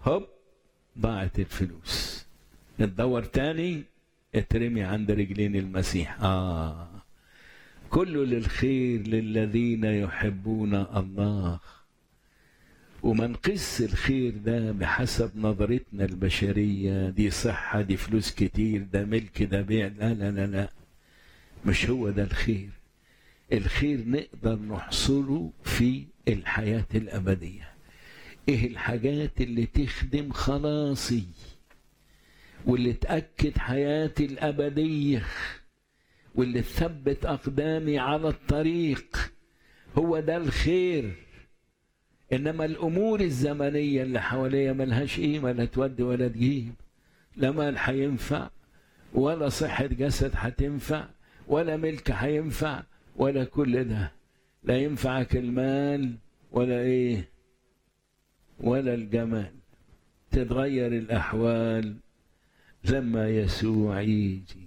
هوب ضاعت الفلوس تدور تاني اترمي عند رجلين المسيح آه كله للخير للذين يحبون الله وما نقيس الخير ده بحسب نظرتنا البشرية دي صحة دي فلوس كتير ده ملك ده بيع لا لا لا لا مش هو ده الخير الخير نقدر نحصره في الحياة الأبدية ايه الحاجات اللي تخدم خلاصي واللي تأكد حياتي الأبدية واللي تثبت أقدامي على الطريق هو ده الخير إنما الأمور الزمنية اللي حواليا ملهاش قيمة لا تودي ولا تجيب لا مال هينفع ولا صحة جسد هتنفع ولا ملك هينفع ولا كل ده لا ينفعك المال ولا ايه ولا الجمال تتغير الأحوال لما يسوع يجي